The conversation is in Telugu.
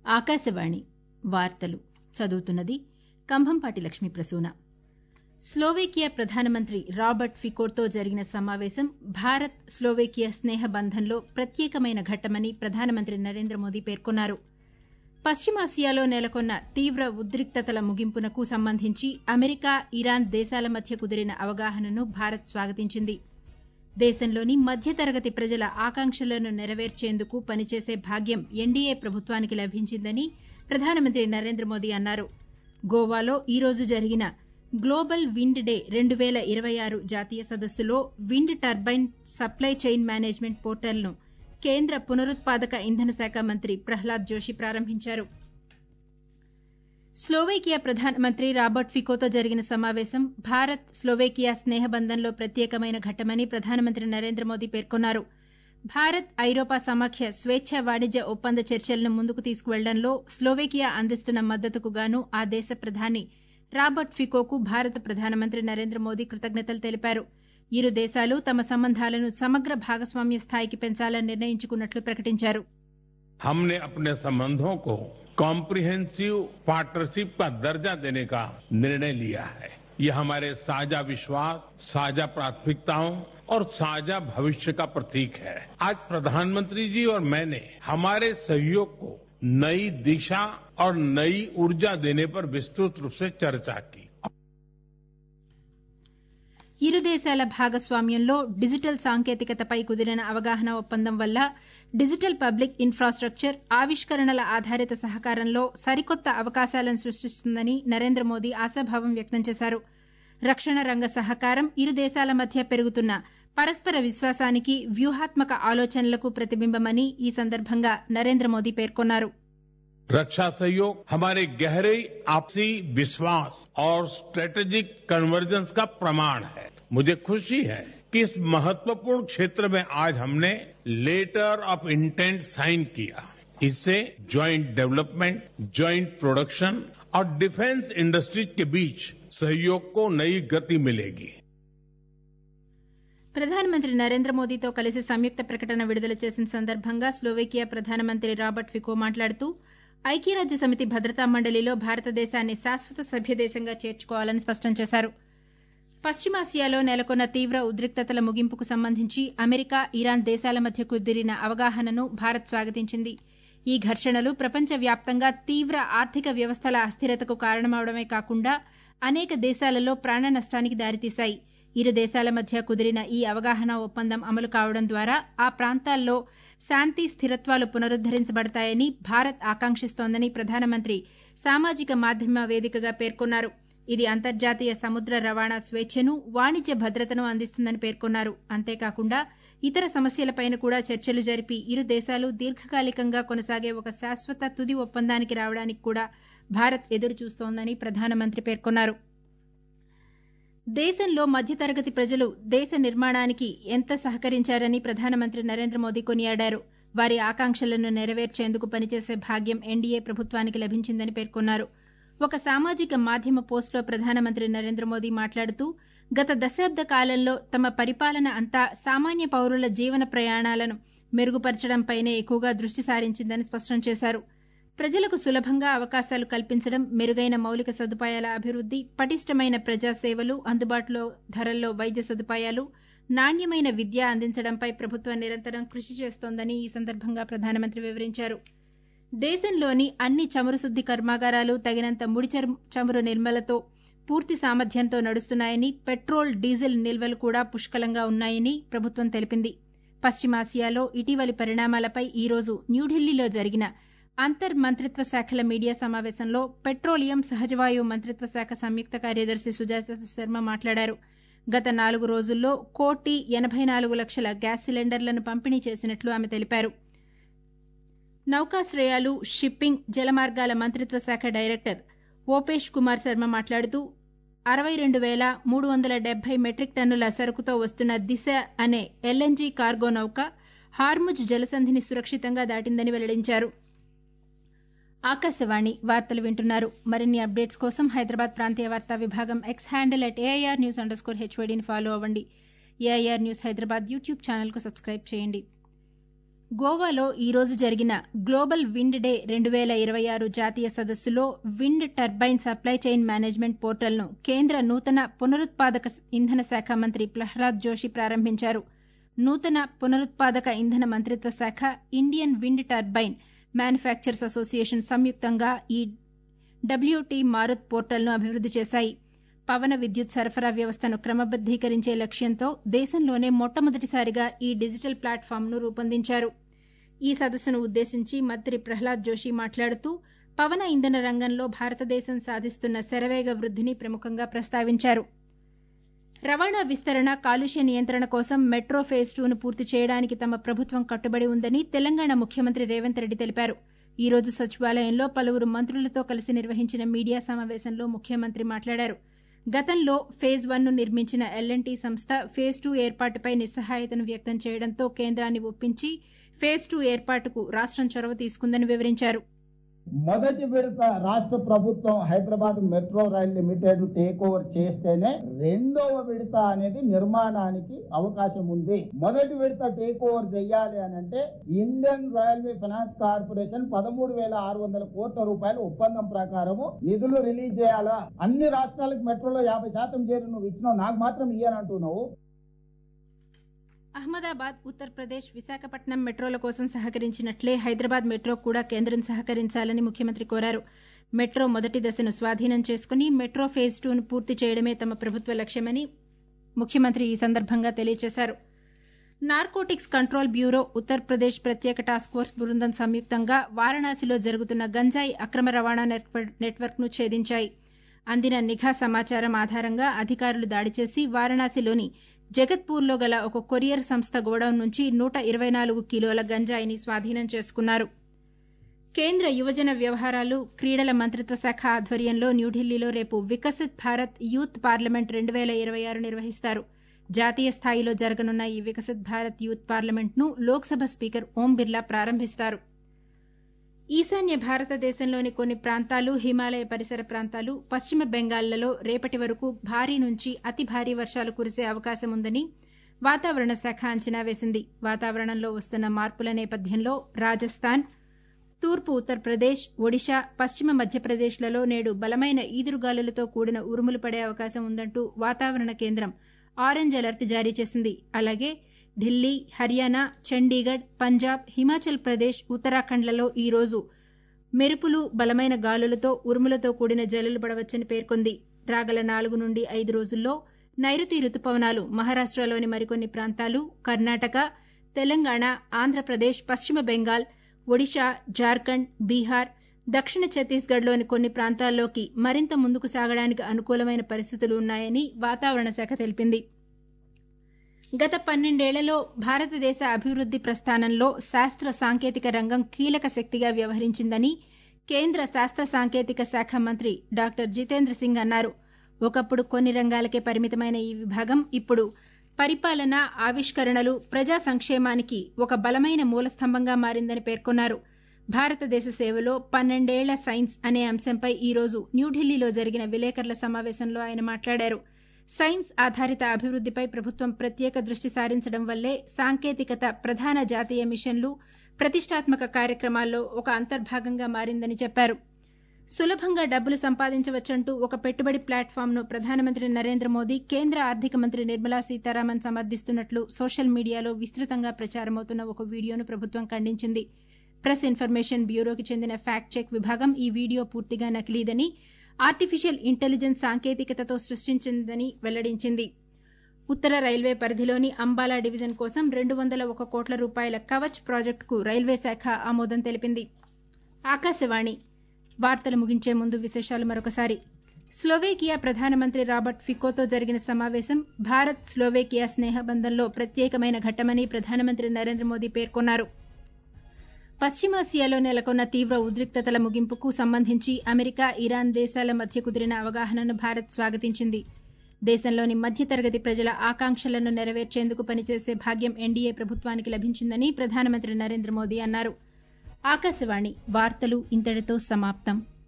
ఆకాశవాణి వార్తలు చదువుతున్నది కంభంపాటి లక్ష్మీ ప్రసూన స్లోవేకియా ప్రధానమంత్రి రాబర్ట్ ఫికోతో జరిగిన సమావేశం భారత్ స్లోవేకియా స్నేహ బంధంలో ప్రత్యేకమైన ఘట్టమని ప్రధానమంత్రి నరేంద్ర మోదీ పేర్కొన్నారు పశ్చిమాసియాలో నెలకొన్న తీవ్ర ఉద్రిక్తతల ముగింపునకు సంబంధించి అమెరికా ఇరాన్ దేశాల మధ్య కుదిరిన అవగాహనను భారత్ స్వాగతించింది దేశంలోని మధ్యతరగతి ప్రజల ఆకాంక్షలను నెరవేర్చేందుకు పనిచేసే భాగ్యం ఎన్డీఏ ప్రభుత్వానికి లభించిందని ప్రధానమంత్రి నరేంద్ర మోదీ అన్నారు గోవాలో ఈ రోజు జరిగిన గ్లోబల్ విండ్ డే రెండు పేల ఇరవై ఆరు జాతీయ సదస్సులో wind turbine supply chain management పోర్టల్ను కేంద్ర పునరుత్పాదక ఇంధన శాఖ మంత్రి ప్రహ్లాద్ జోషి ప్రారంభించారు స్లోవేకియా ప్రధానమంత్రి రాబర్ట్ ఫికోతో జరిగిన సమావేశం భారత్ స్లోవేకియా స్నేహబంధంలో ప్రత్యేకమైన ఘట్టమని ప్రధానమంత్రి నరేంద్ర మోదీ పేర్కొన్నారు భారత్ ఐరోపా సమాఖ్య స్వేచ్ఛ వాణిజ్య ఒప్పంద చర్చలను ముందుకు తీసుకువెళ్లడంలో స్లోవేకియా అందిస్తున్న మద్దతుకు గాను ఆ దేశ ప్రధాని రాబర్ట్ ఫికోకు భారత ప్రధానమంత్రి నరేంద్ర మోదీ కృతజ్ఞతలు తెలిపారు ఇరు దేశాలు తమ సంబంధాలను సమగ్ర భాగస్వామ్య స్థాయికి పెంచాలని నిర్ణయించుకున్నట్లు ప్రకటించారు हमने अपने संबंधों को कॉम्प्रिहेंसिव पार्टनरशिप का दर्जा देने का निर्णय लिया है ये हमारे साझा विश्वास साझा प्राथमिकताओं और साझा भविष्य का प्रतीक है आज प्रधानमंत्री जी और मैंने हमारे सहयोग को नई दिशा और नई ऊर्जा देने पर विस्तृत रूप से चर्चा की ఇరు దేశాల భాగస్వామ్యంలో డిజిటల్ సాంకేతికతపై కుదిరిన అవగాహన ఒప్పందం వల్ల డిజిటల్ పబ్లిక్ ఇన్ఫ్రాస్టక్చర్ ఆవిష్కరణల ఆధారిత సహకారంలో సరికొత్త అవకాశాలను సృష్టిస్తుందని నరేంద్ర మోదీ ఆశాభావం వ్యక్తం చేశారు రక్షణ రంగ సహకారం ఇరు దేశాల మధ్య పెరుగుతున్న పరస్పర విశ్వాసానికి వ్యూహాత్మక ఆలోచనలకు ప్రతిబింబమని ఈ సందర్భంగా నరేంద్ర మోదీ పేర్కొన్నారు रक्षा सहयोग हमारे गहरे आपसी विश्वास और स्ट्रेटेजिक कन्वर्जेंस का प्रमाण है मुझे खुशी है कि इस महत्वपूर्ण क्षेत्र में आज हमने लेटर ऑफ इंटेंट साइन किया इससे ज्वाइंट डेवलपमेंट ज्वाइंट प्रोडक्शन और डिफेंस इंडस्ट्रीज के बीच सहयोग को नई गति मिलेगी ప్రధానమంత్రి నరేంద్ర మోదీతో కలిసి సంయుక్త ప్రకటన విడుదల చేసిన సందర్భంగా స్లోవేకియా ప్రధానమంత్రి రాబర్ట్ ఫికో మాట్లాడుతూ ఐక్యరాజ్య సమితి భద్రతా మండలిలో భారతదేశాన్ని శాశ్వత సభ్యదేశంగా చేర్చుకోవాలని స్పష్టం చేశారు పశ్చిమాసియాలో నెలకొన్న తీవ్ర ఉద్రిక్తతల ముగింపుకు సంబంధించి అమెరికా ఇరాన్ దేశాల మధ్య కుదిరిన అవగాహనను భారత్ స్వాగతించింది ఈ ఘర్షణలు ప్రపంచ వ్యాప్తంగా తీవ్ర ఆర్థిక వ్యవస్థల అస్థిరతకు కారణమవడమే కాకుండా అనేక దేశాలలో ప్రాణ నష్టానికి దారితీశాయి ఇరు దేశాల మధ్య కుదిరిన ఈ అవగాహన ఒప్పందం అమలు కావడం ద్వారా ఆ ప్రాంతాల్లో శాంతి స్థిరత్వాలు పునరుద్దరించబడతాయని భారత్ ఆకాంక్షిస్తోందని ప్రధానమంత్రి సామాజిక మాధ్యమ వేదికగా పేర్కొన్నారు ఇది అంతర్జాతీయ సముద్ర రవాణా స్వేచ్ఛను వాణిజ్య భద్రతను అందిస్తుందని పేర్కొన్నారు అంతేకాకుండా ఇతర సమస్యలపైన కూడా చర్చలు జరిపి ఇరు దేశాలు దీర్ఘకాలికంగా కొనసాగే ఒక శాశ్వత తుది ఒప్పందానికి రావడానికి కూడా భారత్ ఎదురు చూస్తోందని ప్రధానమంత్రి పేర్కొన్నారు దేశంలో మధ్యతరగతి ప్రజలు దేశ నిర్మాణానికి ఎంత సహకరించారని ప్రధానమంత్రి నరేంద్ర మోదీ కొనియాడారు వారి ఆకాంక్షలను నెరవేర్చేందుకు పనిచేసే భాగ్యం ఎన్డీఏ ప్రభుత్వానికి లభించిందని పేర్కొన్నారు ఒక సామాజిక మాధ్యమ పోస్టులో ప్రధానమంత్రి నరేంద్ర మోదీ మాట్లాడుతూ గత దశాబ్ద కాలంలో తమ పరిపాలన అంతా సామాన్య పౌరుల జీవన ప్రయాణాలను మెరుగుపరచడంపైనే ఎక్కువగా దృష్టి సారించిందని స్పష్టం చేశారు ప్రజలకు సులభంగా అవకాశాలు కల్పించడం మెరుగైన మౌలిక సదుపాయాల అభివృద్ది పటిష్టమైన ప్రజా సేవలు అందుబాటులో ధరల్లో వైద్య సదుపాయాలు నాణ్యమైన విద్య అందించడంపై ప్రభుత్వం నిరంతరం కృషి చేస్తోందని ఈ సందర్భంగా ప్రధానమంత్రి వివరించారు దేశంలోని అన్ని చమురు శుద్ది కర్మాగారాలు తగినంత ముడి చమురు నిర్మలతో పూర్తి సామర్థ్యంతో నడుస్తున్నాయని పెట్రోల్ డీజిల్ నిల్వలు కూడా పుష్కలంగా ఉన్నాయని ప్రభుత్వం తెలిపింది పశ్చిమాసియాలో ఇటీవలి పరిణామాలపై ఈ రోజు న్యూఢిల్లీలో జరిగిన అంతర్ మంత్రిత్వ శాఖల మీడియా సమావేశంలో పెట్రోలియం సహజవాయువు మంత్రిత్వ శాఖ సంయుక్త కార్యదర్శి సుజాత శర్మ మాట్లాడారు గత నాలుగు రోజుల్లో కోటి ఎనబై నాలుగు లక్షల గ్యాస్ సిలిండర్లను పంపిణీ చేసినట్లు ఆమె తెలిపారు నౌకాశ్రయాలు షిప్పింగ్ జలమార్గాల మంత్రిత్వ శాఖ డైరెక్టర్ ఓపేష్ కుమార్ శర్మ మాట్లాడుతూ అరవై రెండు వేల మూడు వందల డెబ్బై మెట్రిక్ టన్నుల సరుకుతో వస్తున్న దిశ అనే ఎల్ఎన్జీ కార్గో నౌక హార్ముజ్ జలసంధిని సురక్షితంగా దాటిందని వెల్లడించారు ఆకాశవాణి వార్తలు వింటున్నారు మరిన్ని అప్డేట్స్ కోసం హైదరాబాద్ ప్రాంతీయ వార్తా విభాగం X handle at AIR news underscore హెచ్వైడీని ఫాలో అవ్వండి ఏఐఆర్ న్యూస్ హైదరాబాద్ యూట్యూబ్ ఛానల్కు సబ్స్క్రైబ్ చేయండి గోవాలో ఈ రోజు జరిగిన గ్లోబల్ విండ్ డే రెండు వేల ఇరవై ఆరు జాతీయ సదస్సులో wind turbine supply chain management పోర్టల్ను కేంద్ర నూతన పునరుత్పాదక ఇంధన శాఖ మంత్రి ప్రహ్లాద్ జోషి ప్రారంభించారు నూతన పునరుత్పాదక ఇంధన మంత్రిత్వ శాఖ Indian wind turbine manufacturers association సంయుక్తంగా ఈ డబ్ల్యూటీ మారుత్ పోర్టల్ను అభివృద్ది చేశాయి పవన విద్యుత్ సరఫరా వ్యవస్థను క్రమబద్దీకరించే లక్ష్యంతో దేశంలోనే మొట్టమొదటిసారిగా ఈ డిజిటల్ ప్లాట్ఫామ్ను రూపొందించారు ఈ సదస్సును ఉద్దేశించి మంత్రి ప్రహ్లాద్ జోషి మాట్లాడుతూ పవన ఇంధన రంగంలో భారతదేశం సాధిస్తున్న శరవేగ వృద్దిని ప్రముఖంగా ప్రస్తావించారు రవాణా విస్తరణ కాలుష్య నియంత్రణ కోసం మెట్రో ఫేజ్ టూను పూర్తి చేయడానికి తమ ప్రభుత్వం కట్టుబడి ఉందని తెలంగాణ ముఖ్యమంత్రి రేవంత్ రెడ్డి తెలిపారు ఈ రోజు సచివాలయంలో పలువురు మంత్రులతో కలిసి నిర్వహించిన మీడియా సమావేశంలో ముఖ్యమంత్రి మాట్లాడారు గతంలో ఫేజ్ వన్ ను నిర్మించిన ఎల్ఎన్టీ సంస్థ ఫేజ్ టూ ఏర్పాటుపై నిస్సహాయతను వ్యక్తం చేయడంతో కేంద్రాన్ని ఒప్పించి ఫేజ్ టూ ఏర్పాటుకు రాష్టం చొరవ తీసుకుందని వివరించారు మొదటి విడత రాష్ట్ర ప్రభుత్వం Hyderabad metro rail limited take over చేస్తేనే రెండవ విడత అనేది నిర్మాణానికి అవకాశం ఉంది మొదటి విడత టేక్ ఓవర్ చేయాలి అని అంటే ఇండియన్ రైల్వే ఫైనాన్స్ కార్పొరేషన్ పదమూడు వేల ఆరు వందల కోట్ల రూపాయల ఒప్పందం ప్రకారము నిధులు రిలీజ్ చేయాలా అన్ని రాష్ట్రాలకు మెట్రోలో యాభై శాతం చేరి నువ్వు ఇచ్చినావు నాకు మాత్రం ఇయ్యనంటున్నావు అహ్మదాబాద్ ఉత్తరప్రదేశ్ విశాఖపట్నం మెట్రోల కోసం సహకరించినట్లే హైదరాబాద్ మెట్రో కూడా కేంద్రం సహకరించాలని ముఖ్యమంత్రి కోరారు మెట్రో మొదటి దశను స్వాధీనం చేసుకుని మెట్రో ఫేజ్ టూను పూర్తి చేయడమే తమ ప్రభుత్వ లక్ష్యమని ముఖ్యమంత్రి ఈ సందర్భంగా తెలియజేశారు నార్కోటిక్స్ కంట్రోల్ బ్యూరో ఉత్తరప్రదేశ్ ప్రత్యేక టాస్క్ ఫోర్స్ బృందం సంయుక్తంగా వారణాసిలో జరుగుతున్న గంజాయి అక్రమ రవాణా నెట్వర్క్ ను ఛేదించాయి అందిన నిఘా సమాచారం ఆధారంగా అధికారులు దాడి చేసి వారణాసిలోని జగత్పూర్లో గల ఒక కొరియర్ సంస్థ గోడౌన్ నుంచి నూట ఇరవై నాలుగు కిలోల గంజాయిని స్వాధీనం చేసుకున్నారు కేంద్ర యువజన వ్యవహారాలు క్రీడల మంత్రిత్వ శాఖ ఆధ్వర్యంలో న్యూఢిల్లీలో రేపు వికసిత్ భారత్ యూత్ పార్లమెంట్ రెండు వేల ఇరవై ఆరు నిర్వహిస్తారు జాతీయ స్థాయిలో జరగనున్న ఈ వికసిత్ భారత్ యూత్ పార్లమెంట్ను లోక్సభ స్పీకర్ ఓం బిర్లా ప్రారంభిస్తారు ఈశాన్య భారతదేశంలోని కొన్ని ప్రాంతాలు హిమాలయ పరిసర ప్రాంతాలు పశ్చిమ బెంగాల్లలో రేపటి వరకు భారీ నుంచి అతి భారీ వర్షాలు కురిసే అవకాశం ఉందని వాతావరణ శాఖ అంచనా వేసింది వాతావరణంలో వస్తున్న మార్పుల నేపథ్యంలో రాజస్థాన్ తూర్పు ఉత్తరప్రదేశ్ ఒడిశా పశ్చిమ మధ్యప్రదేశ్లలో నేడు బలమైన ఈదురుగాలులతో కూడిన ఉరుములు పడే అవకాశం ఉందంటూ వాతావరణ కేంద్రం ఆరెంజ్ అలర్ట్ జారీ చేసింది అలాగే ఢిల్లీ హర్యానా చండీగఢ్ పంజాబ్ హిమాచల్ ప్రదేశ్ ఉత్తరాఖండ్లలో ఈ రోజు మెరుపులు బలమైన గాలులతో ఉరుములతో కూడిన జల్లులు పడవచ్చని పేర్కొంది రాగల నాలుగు నుండి ఐదు రోజుల్లో నైరుతి రుతుపవనాలు మహారాష్టలోని మరికొన్ని ప్రాంతాలు కర్ణాటక తెలంగాణ ఆంధ్రప్రదేశ్ పశ్చిమ బెంగాల్ ఒడిశా జార్ఖండ్ బీహార్ దక్షిణ ఛత్తీస్గఢ్లోని కొన్ని ప్రాంతాల్లోకి మరింత ముందుకు సాగడానికి అనుకూలమైన పరిస్థితులు ఉన్నాయని వాతావరణ శాఖ తెలిపింది గత పన్నెండేళ్లలో భారతదేశ అభివృద్ది ప్రస్థానంలో శాస్త్ర సాంకేతిక రంగం కీలక శక్తిగా వ్యవహరించిందని కేంద్ర శాస్త్ర సాంకేతిక శాఖ మంత్రి డాక్టర్ జితేంద్ర సింగ్ అన్నారు ఒకప్పుడు కొన్ని రంగాలకే పరిమితమైన ఈ విభాగం ఇప్పుడు పరిపాలన ఆవిష్కరణలు ప్రజా సంక్షేమానికి ఒక బలమైన మూలస్తంభంగా మారిందని పేర్కొన్నారు భారతదేశ సేవలో పన్నెండేళ్ల సైన్స్ అనే అంశంపై ఈ రోజు న్యూఢిల్లీలో జరిగిన విలేకరుల సమావేశంలో ఆయన మాట్లాడారు సైన్స్ ఆధారిత అభివృద్దిపై ప్రభుత్వం ప్రత్యేక దృష్టి సారించడం వల్లే సాంకేతికత ప్రధాన జాతీయ మిషన్లు ప్రతిష్టాత్మక కార్యక్రమాల్లో ఒక అంతర్భాగంగా మారిందని చెప్పారు సులభంగా డబ్బులు సంపాదించవచ్చంటూ ఒక పెట్టుబడి ప్లాట్ఫామ్ను ప్రధానమంత్రి నరేంద్ర మోదీ కేంద్ర ఆర్థిక మంత్రి నిర్మలా సీతారామన్ సమర్థిస్తున్నట్లు సోషల్ మీడియాలో విస్తృతంగా ప్రచారమవుతున్న ఒక వీడియోను ప్రభుత్వం ఖండించింది ప్రెస్ ఇన్ఫర్మేషన్ బ్యూరోకి చెందిన ఫ్యాక్ట్ చెక్ విభాగం ఈ వీడియో పూర్తిగా నకిలీదని ఆర్టిఫిషియల్ ఇంటెలిజెన్స్ సాంకేతికతతో సృష్టించిందని వెల్లడించింది ఉత్తర రైల్వే పరిధిలోని అంబాలా డివిజన్ కోసం రెండు వందల ఒక కోట్ల రూపాయల కవచ్ ప్రాజెక్టుకు రైల్వే శాఖ ఆమోదం తెలిపింది ఆకాశవాణి వార్తలు ముగించే ముందు విశేషాలు మరొకసారి స్లోవేకియా ప్రధానమంత్రి రాబర్ట్ ఫికోతో జరిగిన సమావేశం భారత్ స్లోవేకియా స్నేహబంధంలో ప్రత్యేకమైన ఘట్టమని ప్రధానమంత్రి నరేంద్ర మోదీ పేర్కొన్నారు పశ్చిమాసియాలో నెలకొన్న తీవ్ర ఉద్రిక్తతల ముగింపుకు సంబంధించి అమెరికా ఇరాన్ దేశాల మధ్య కుదిరిన అవగాహనను భారత్ స్వాగతించింది దేశంలోని మధ్యతరగతి ప్రజల ఆకాంక్షలను నెరవేర్చేందుకు పనిచేసే భాగ్యం ఎన్డీఏ ప్రభుత్వానికి లభించిందని ప్రధానమంత్రి నరేంద్ర మోదీ అన్నారు ఆకాశవాణి వార్తలు ఇంతటితో సమాప్తం